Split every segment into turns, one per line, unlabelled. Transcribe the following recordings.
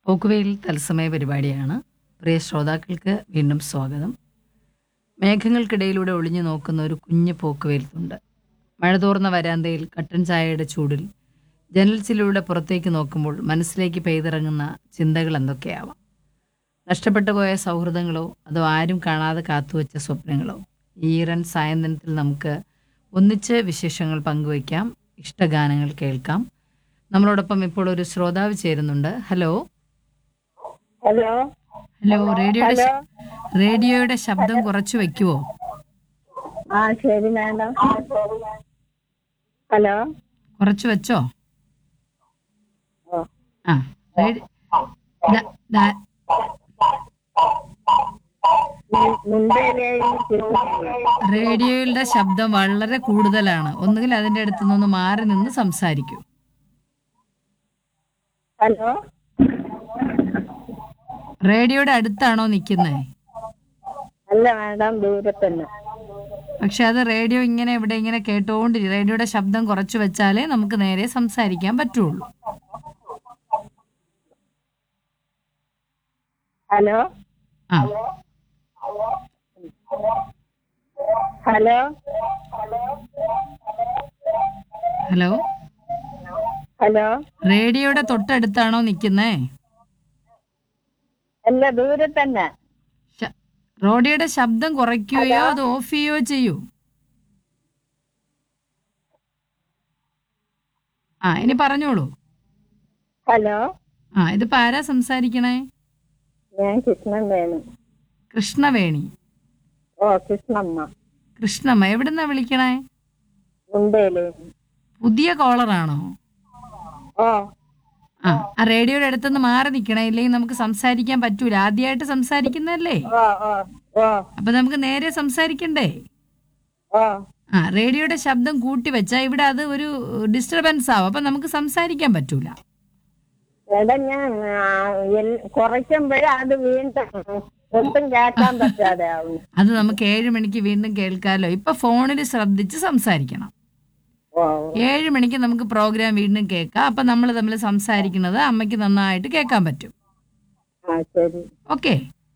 പോക്കുവെയിൽ തത്സമയ പരിപാടിയാണ് പ്രിയ ശ്രോതാക്കൾക്ക് വീണ്ടും സ്വാഗതം മേഘങ്ങൾക്കിടയിലൂടെ ഒളിഞ്ഞു നോക്കുന്ന ഒരു കുഞ്ഞു പോക്കുവെയിൽത്തുണ്ട് മഴ തോർന്ന വരാന്തയിൽ കട്ടൻ ചായയുടെ ചൂടിൽ ജനൽച്ചിലൂടെ പുറത്തേക്ക് നോക്കുമ്പോൾ മനസ്സിലേക്ക് പെയ്തിറങ്ങുന്ന ചിന്തകൾ എന്തൊക്കെയാവാം നഷ്ടപ്പെട്ടു പോയ സൗഹൃദങ്ങളോ അതോ ആരും കാണാതെ കാത്തുവച്ച സ്വപ്നങ്ങളോ ഈറൻ സായന്തനത്തിൽ നമുക്ക് ഒന്നിച്ച് വിശേഷങ്ങൾ പങ്കുവയ്ക്കാം ഇഷ്ടഗാനങ്ങൾ കേൾക്കാം നമ്മളോടൊപ്പം ഇപ്പോൾ ഒരു ശ്രോതാവ് ചേരുന്നുണ്ട് ഹലോ
ഹലോ
ഹലോ റേഡിയോയുടെ ശ- റേഡിയോയുടെ ശബ്ദം കുറച്ച് വെക്കുവോ
ആ ശരി മാഡം ഹലോ
കുറച്ച് വെച്ചോ
ഓ
ആ റേഡി- ദാ- ദാ-
മുണ്ടേലെയും
റേഡിയോയുടെ ശബ്ദം വളരെ കൂടുതലാണ് ഒന്നുകിൽ അതിന്റെ അടുത്ത് നിന്ന് മാറി നിന്ന് സംസാരിക്കൂ
ഹലോ
റേഡിയോയുടെ അടുത്താണോ നിൽക്കുന്നത്
അല്ല മാഡം ദൂരെ തന്നെ
പക്ഷെ അത് റേഡിയോ ഇങ്ങനെ ഇവിടെ ഇങ്ങനെ കേട്ടോണ്ടിരി റേഡിയോയുടെ ശബ്ദം കുറച്ച് വെച്ചാലേ നമുക്ക് നേരെ സംസാരിക്കാൻ പറ്റുള്ളൂ
ഹലോ
ആ
ഹലോ
ഹലോ
ഹലോ
റേഡിയോയുടെ തൊട്ടടുത്താണോ നിൽക്കുന്നേ
അല്ല ദൂരെ തന്നെ
ശ- റേഡിയോയുടെ ശബ്ദം കുറയ്ക്കുകയോ അത് ഓഫ് ചെയ്യുകയോ ചെയ്യൂ ആ ഇനി പറഞ്ഞോളൂ
ഹലോ
ആ ഇതിപ്പോ ആരാ സംസാരിക്കണേ
ഞാൻ കൃഷ്ണൻ വേണു
കൃഷ്ണവേണി
ഓ കൃഷ്ണമ്മ
കൃഷ്ണമ്മ എവിടുന്നാ വിളിക്കണേ
മുണ്ടേല്
പുതിയ കോളറാണോ
ഓ
ആ ആ റേഡിയോയുടെ അടുത്തുനിന്ന് മാറി നിൽക്കണേ ഇല്ലെങ്കിൽ നമുക്ക് സംസാരിക്കാൻ പറ്റൂല ആദ്യമായിട്ട് സംസാരിക്കുന്നതല്ലേ
ഓ ഓ ഓ
അപ്പൊ നമുക്ക് നേരെ സംസാരിക്കണ്ടേ
ഓ
ആ റേഡിയോയുടെ ശബ്ദം കൂട്ടി വെച്ചാൽ ഇവിടെ അത് ഒരു ഡിസ്റ്റർബൻസ് ആവും അപ്പൊ നമുക്ക് സംസാരിക്കാൻ പറ്റൂല
എടാ ഞാൻ ആ, എൽ- കുറയ്ക്കുമ്പോഴേ അത് വീണ്ടും ഒട്ടും കേൾക്കാൻ പറ്റാതെ ആവുന്നു
അത് നമുക്ക് ഏഴ് മണിക്ക് വീണ്ടും കേൾക്കാലോ ഇപ്പൊ ഫോണിൽ ശ്രദ്ധിച്ച് സംസാരിക്കണം
ഓ
ഏഴ് മണിക്ക് നമുക്ക് പ്രോഗ്രാം വീണ്ടും കേൾക്കാം അപ്പൊ നമ്മൾ തമ്മിൽ സംസാരിക്കുന്നത് അമ്മയ്ക്ക് നന്നായിട്ട് കേൾക്കാൻ പറ്റും
ആ ശരി
ഓക്കെ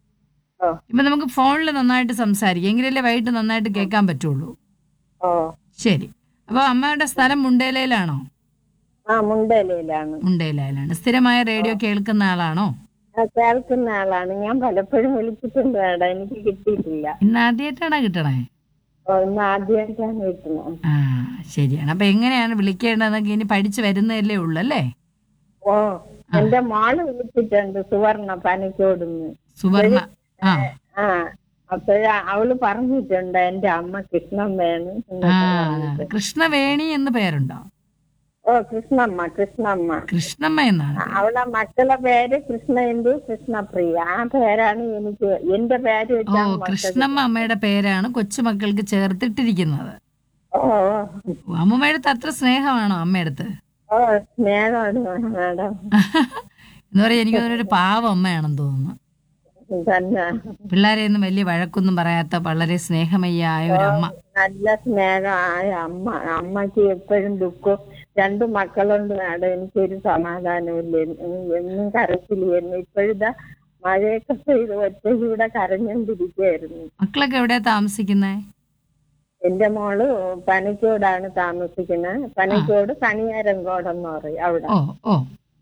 ഓ
ഇപ്പൊ നമുക്ക് ഫോണിൽ നന്നായിട്ട് സംസാരിക്കാം എങ്കിലല്ലേ വൈകിട്ട് നന്നായിട്ട് കേൾക്കാൻ പറ്റുള്ളൂ
ഓ
ശരി അപ്പൊ അമ്മയുടെ സ്ഥലം മുണ്ടേലയിലാണോ
ആ മുണ്ടേലയിലാണ്
മുണ്ടേലയിലാണ് സ്ഥിരമായ റേഡിയോ കേൾക്കുന്ന ആളാണോ
ആ, കേൾക്കുന്ന ആളാണ് ഞാൻ പലപ്പോഴും വിളിച്ചിട്ടുണ്ട് മേഡം എനിക്ക് കിട്ടിയിട്ടില്ല
ഇന്ന് ആദ്യമായിട്ടാണോ കിട്ടണേ
ഓ ഇന്ന് ആദ്യമായിട്ടാണ് കിട്ടുന്നത്
ആ ശരിയാണ് അപ്പൊ എങ്ങനെയാണ് വിളിക്കേണ്ടതെന്നൊക്കെ ഇനി പഠിച്ചു വരുന്നതല്ലേ ഉള്ളൂ അല്ലേ
ഓ എന്റെ മോള് വിളിച്ചിട്ടുണ്ട് സുവർണ പനിക്കോടുന്ന്
സുവർണ ആ
ആ അപ്പോഴ അവള് പറഞ്ഞിട്ടുണ്ട് എന്റെ അമ്മ കൃഷ്ണൻ വേണം
ആ അതാണ് കൃഷ്ണവേണി എന്ന് പേരുണ്ടോ
ഓ കൃഷ്ണമ്മ കൃഷ്ണമ്മ
കൃഷ്ണമ്മ എന്നാണ്
അവളെ മക്കളെ പേര് കൃഷ്ണേന്ദു കൃഷ്ണപ്രിയ ആ പേരാണ് എനിക്ക് എന്റെ പേര്
ഓ
വെച്ചാണ് മക്കൾ
കൃഷ്ണമ്മ അമ്മയുടെ പേരാണ് കൊച്ചുമക്കൾക്ക് ചേർത്തിട്ടിരിക്കുന്നത്
ഓ ഓ,
ഓ, അമ്മൂമ്മയുടെ അടുത്ത് അത്ര സ്നേഹമാണോ അമ്മയടുത്ത്
ഓ സ്നേഹമാണ് മാഡം
എന്ന് പറയാൻ എനിക്ക് തോന്നുന്നു ഒരു പാവം അമ്മയാണെന്ന് തോന്നുന്നു
തന്നെ
പിള്ളേരെ ഒന്നും വലിയ വഴക്കൊന്നും പറയാത്ത വളരെ സ്നേഹമയ്യായ ഒരു അമ്മ
നല്ല സ്നേഹമായ അമ്മ അമ്മക്ക് എപ്പോഴും ദുഃഖം രണ്ടു മക്കളുണ്ട് മാഡം എനിക്കൊരു സമാധാനമില്ല എന്നും- എന്നും കരച്ചില്ലായിരുന്നു ഇപ്പോഴിതാ മഴയൊക്കെ പെയ്ത് ഒറ്റയ്ക്കൂടെ കരഞ്ഞോണ്ടിരിക്കുകയായിരുന്നു
മക്കളൊക്കെ എവിടെയാ താമസിക്കുന്നേ
എന്റെ മോള് പനിക്കോടാണ് താമസിക്കുന്നത് പനിക്കോട് കണിയാരങ്കോടെന്ന് പറയും അവിടെ
ഓ ഓ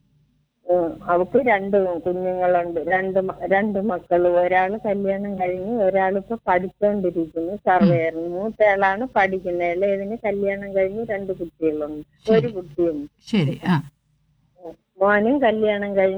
ഉം. അവൾക്ക് രണ്ട് കുഞ്ഞുങ്ങളുണ്ട് രണ്ട് മ- രണ്ട് മക്കള് ഒരാള് കല്യാണം കഴിഞ്ഞ് ഒരാളിപ്പോ പഠിച്ചോണ്ടിരിക്കുന്നു സർവേയറിന് മൂത്തയാളാണ് പഠിക്കുന്നത് ഇളയതിന് കല്യാണം കഴിഞ്ഞ് രണ്ട് കുട്ടികളുണ്ട് ഒരു കുട്ടിയും
ശരി ആ
മോനും കല്യാണം കഴിഞ്ഞ്